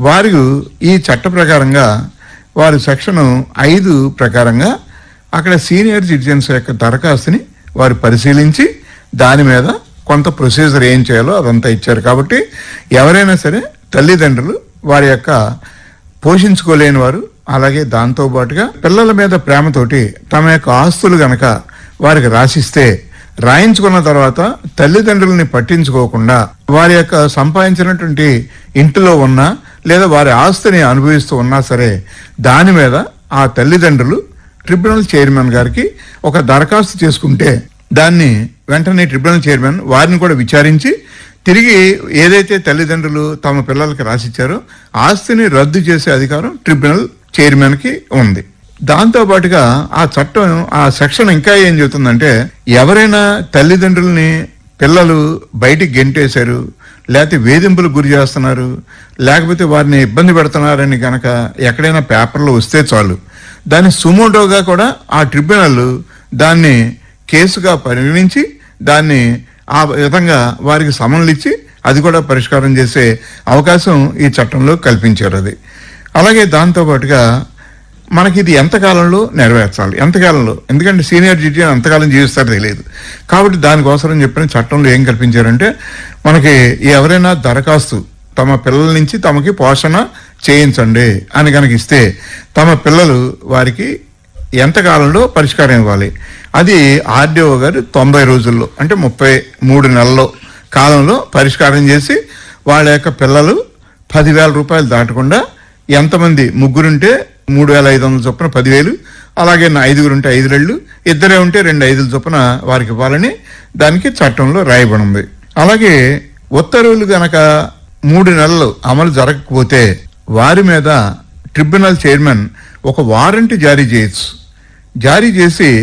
వారు ఈ చట్ట ప్రకారంగా వారు సెక్షన్ ఐదు ప్రకారంగా అక్కడ సీనియర్ సిటిజన్స్ యొక్క దరఖాస్తుని వారు పరిశీలించి దాని మీద కొంత ప్రొసీజర్ ఏం చేయాలో అదంతా ఇచ్చారు కాబట్టి ఎవరైనా సరే తల్లిదండ్రులు వారి యొక్క పోషించుకోలేని వారు అలాగే దాంతో పాటుగా పిల్లల మీద ప్రేమతోటి తమ యొక్క ఆస్తులు గనక వారికి రాసిస్తే రాయించుకున్న తర్వాత తల్లిదండ్రులని పట్టించుకోకుండా వారి యొక్క సంపాదించినటువంటి ఇంటిలో ఉన్నా లేదా వారి ఆస్తిని అనుభవిస్తూ ఉన్నా సరే దాని మీద ఆ తల్లిదండ్రులు ట్రిబ్యునల్ చైర్మన్ గారికి ఒక దరఖాస్తు చేసుకుంటే దాన్ని వెంటనే ట్రిబ్యునల్ చైర్మన్ వారిని కూడా విచారించి తిరిగి ఏదైతే తల్లిదండ్రులు తమ పిల్లలకి రాసిచ్చారో ఆస్తిని రద్దు చేసే అధికారం ట్రిబ్యునల్ చైర్మన్ కి ఉంది దాంతో పాటుగా ఆ చట్టం ఆ సెక్షన్ ఇంకా ఏం చెబుతుందంటే ఎవరైనా తల్లిదండ్రుల్ని పిల్లలు బయటికి గెంటేశారు లేకపోతే వేధింపులకు గురి చేస్తున్నారు లేకపోతే వారిని ఇబ్బంది పెడుతున్నారని గనక ఎక్కడైనా పేపర్లో వస్తే చాలు దాన్ని సుమోటోగా కూడా ఆ ట్రిబ్యునల్ దాన్ని కేసుగా పరిగణించి దాన్ని ఆ విధంగా వారికి సమన్లు ఇచ్చి అది కూడా పరిష్కారం చేసే అవకాశం ఈ చట్టంలో కల్పించారు అది అలాగే దాంతో పాటుగా మనకి ఇది ఎంతకాలంలో నెరవేర్చాలి ఎంతకాలంలో ఎందుకంటే సీనియర్ సిటిజన్ ఎంతకాలం జీవిస్తారో తెలియదు కాబట్టి దానికోసం చెప్పిన చట్టంలో ఏం కల్పించారంటే మనకి ఎవరైనా దరఖాస్తు తమ పిల్లల నుంచి తమకి పోషణ చేయించండి అని కనుక ఇస్తే తమ పిల్లలు వారికి ఎంతకాలంలో పరిష్కారం ఇవ్వాలి అది ఆర్డీఓ గారు తొంభై రోజుల్లో అంటే ముప్పై మూడు నెలల్లో కాలంలో పరిష్కారం చేసి వాళ్ళ యొక్క పిల్లలు పదివేల రూపాయలు దాటకుండా ఎంతమంది ముగ్గురుంటే మూడు వేల ఐదు వందల చొప్పున పదివేలు అలాగే నా ఐదుగురు ఉంటే ఐదు రెళ్ళు ఇద్దరే ఉంటే రెండు ఐదుల చొప్పున వారికి ఇవ్వాలని దానికి చట్టంలో రాయబడి ఉంది అలాగే ఉత్తర్వులు గనక మూడు నెలలు అమలు జరగకపోతే వారి మీద ట్రిబ్యునల్ చైర్మన్ ఒక వారెంట్ జారీ చేయొచ్చు జారీ చేసి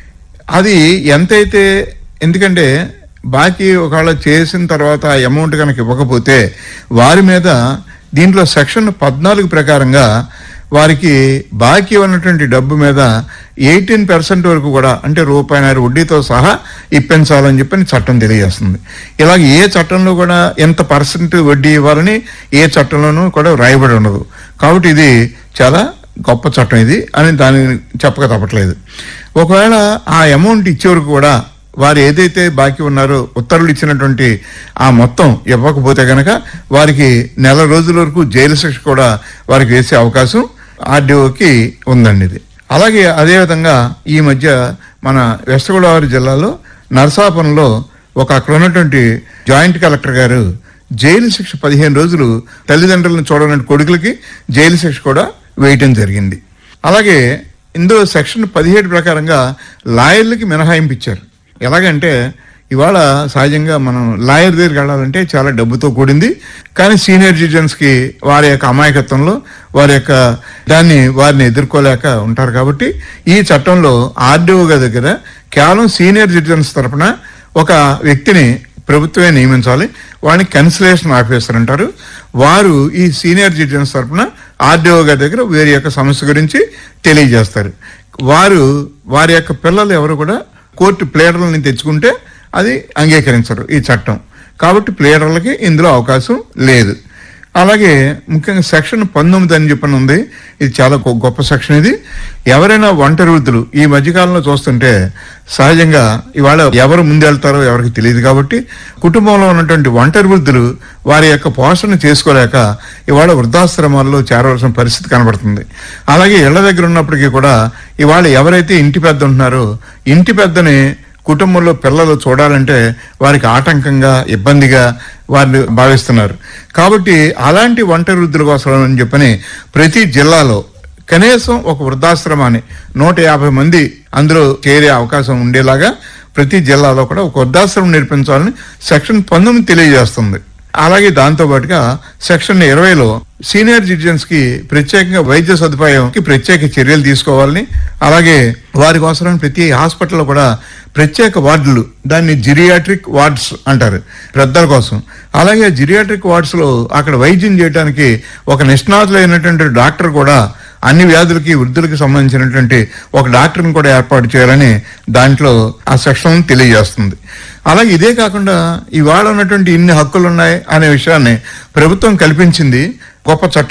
అది ఎంతైతే ఎందుకంటే బాకీ ఒకవేళ చేసిన తర్వాత ఆ అమౌంట్ కనుక ఇవ్వకపోతే వారి మీద దీంట్లో సెక్షన్ పద్నాలుగు ప్రకారంగా వారికి బాకీ ఉన్నటువంటి డబ్బు మీద ఎయిటీన్ పర్సెంట్ వరకు కూడా అంటే రూపాయిన్నర వడ్డీతో సహా ఇప్పించాలని చెప్పని చట్టం తెలియజేస్తుంది ఇలాగ ఏ చట్టంలో కూడా ఎంత పర్సెంట్ వడ్డీ ఇవ్వాలని ఏ చట్టంలోనూ కూడా రాయబడి ఉండదు కాబట్టి ఇది చాలా గొప్ప చట్టం ఇది అని దాన్ని చెప్పక తప్పట్లేదు ఒకవేళ ఆ అమౌంట్ ఇచ్చే వరకు కూడా వారు ఏదైతే బాకీ ఉన్నారో ఉత్తర్వులు ఇచ్చినటువంటి ఆ మొత్తం ఇవ్వకపోతే గనక వారికి నెల రోజుల వరకు జైలు శిక్ష కూడా వారికి వేసే అవకాశం ఆర్డీఓకి ఉందండి ఇది అలాగే అదేవిధంగా ఈ మధ్య మన వెస్ట్ గోదావరి జిల్లాలో నరసాపురంలో ఒక అక్కడ ఉన్నటువంటి జాయింట్ కలెక్టర్ గారు జైలు శిక్ష పదిహేను రోజులు తల్లిదండ్రులను చూడనటువంటి కొడుకులకి జైలు శిక్ష కూడా వేయటం జరిగింది అలాగే ఇందులో సెక్షన్ పదిహేడు ప్రకారంగా లాయర్లకి మినహాయింపు ఇచ్చారు ఎలాగంటే ఇవాళ సహజంగా మనం లాయర్ దగ్గరికి వెళ్ళాలంటే చాలా డబ్బుతో కూడింది కానీ సీనియర్ సిటిజన్స్ కి వారి యొక్క అమాయకత్వంలో వారి యొక్క దాన్ని వారిని ఎదుర్కోలేక ఉంటారు కాబట్టి ఈ చట్టంలో ఆర్డీఓ గారి దగ్గర కేవలం సీనియర్ సిటిజన్స్ తరపున ఒక వ్యక్తిని ప్రభుత్వమే నియమించాలి వాడిని కన్సలేషన్ ఆఫీసర్ అంటారు వారు ఈ సీనియర్ సిటిజన్స్ తరపున ఆర్డీఓ గారి దగ్గర వీరి యొక్క సమస్య గురించి తెలియజేస్తారు వారు వారి యొక్క పిల్లలు ఎవరు కూడా కోర్టు ప్లేడర్లని తెచ్చుకుంటే అది అంగీకరించరు ఈ చట్టం కాబట్టి ప్లేడర్లకి ఇందులో అవకాశం లేదు అలాగే ముఖ్యంగా సెక్షన్ పంతొమ్మిది అని చెప్పని ఉంది ఇది చాలా గొ- గొప్ప సెక్షన్ ఇది ఎవరైనా ఒంటరి వృద్ధులు ఈ మధ్యకాలంలో చూస్తుంటే సహజంగా ఇవాళ ఎవరు ముందెళ్తారో ఎవరికి తెలియదు కాబట్టి కుటుంబంలో ఉన్నటువంటి ఒంటరి వృద్ధులు వారి యొక్క పోషణ చేసుకోలేక ఇవాళ వృద్ధాశ్రమాల్లో చేరవలసిన పరిస్థితి కనబడుతుంది అలాగే ఇళ్ల దగ్గర ఉన్నప్పటికీ కూడా ఇవాళ ఎవరైతే ఇంటి పెద్ద ఉంటున్నారో ఇంటి పెద్దని కుటుంబంలో పిల్లలు చూడాలంటే వారికి ఆటంకంగా ఇబ్బందిగా వారిని భావిస్తున్నారు కాబట్టి అలాంటి ఒంటరి వృద్ధుల కోసం అని చెప్పని ప్రతి జిల్లాలో కనీసం ఒక వృద్ధాశ్రమాన్ని నూట యాభై మంది అందులో చేరే అవకాశం ఉండేలాగా ప్రతి జిల్లాలో కూడా ఒక వృద్ధాశ్రమం నిర్మించాలని సెక్షన్ పంతొమ్మిది తెలియజేస్తుంది అలాగే దాంతో పాటుగా సెక్షన్ ఇరవైలో సీనియర్ సిటిజన్స్ కి ప్రత్యేకంగా వైద్య సదుపాయంకి ప్రత్యేక చర్యలు తీసుకోవాలని అలాగే వారి కోసం ప్రతి హాస్పిటల్లో కూడా ప్రత్యేక వార్డులు దాన్ని జిరియాట్రిక్ వార్డ్స్ అంటారు పెద్దల కోసం అలాగే జిరియాట్రిక్ వార్డ్స్ లో అక్కడ వైద్యం చేయడానికి ఒక నిష్ణాతులైనటువంటి డాక్టర్ కూడా అన్ని వ్యాధులకి వృద్ధులకి సంబంధించినటువంటి ఒక డాక్టర్ని కూడా ఏర్పాటు చేయాలని దాంట్లో ఆ సెక్షన్ తెలియజేస్తుంది అలాగే ఇదే కాకుండా ఇవాళ ఉన్నటువంటి ఇన్ని హక్కులు ఉన్నాయి అనే విషయాన్ని ప్రభుత్వం కల్పించింది గొప్ప చట్టం